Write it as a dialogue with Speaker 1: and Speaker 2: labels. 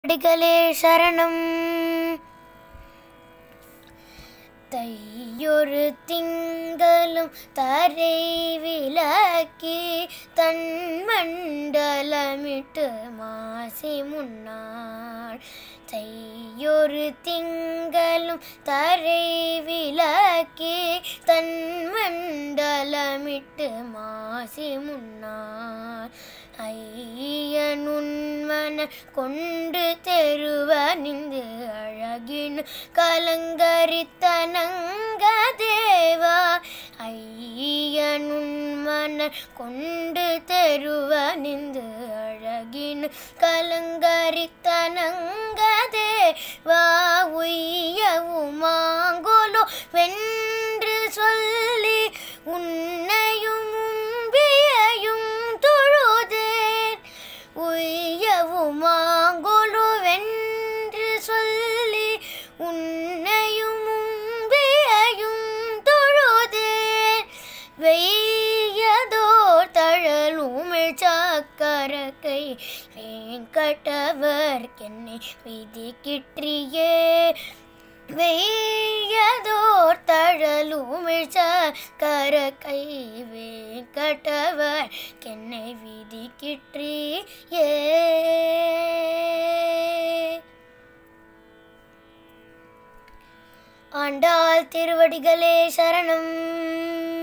Speaker 1: அடிகளே சரணம் தையொரு திங்களும் தரை விளக்கி தன் மண்டலமிட்டு மாசி முன்னாள் தையொரு திங்களும் தரை விளக்கி தன் மண்டலமிட்டு மாசி முன்னாள் ஐயனுன்மன கொண்டு தெருவனிந்து அழகினு கலங்கரித்தனங்க தேவா ஐயனுன்மன கொண்டு தெருவனிந்து அழகினு கலங்கரித்தனங்க தேவா உய்யவுமாங்கோலோ வென்று சொல்லி உன்னையும் உம்பியையும் தொழுதேன் உய்யவுமாங்கொலு வென்று சொல்லி உன்னையும் உம்பியையும் தொழுதேன் வெய்யதோர் தழலுமிழ் சக்கரக்கை வேங்கடவர் என்னை விதிக்கிற்றியே வெய்யதோர் தழலுமிழ் சக்கரக்கை வேங்கடவர் என்னை விதிக்கிற்றியே ஆண்டாள் திருவடிகளே சரணம்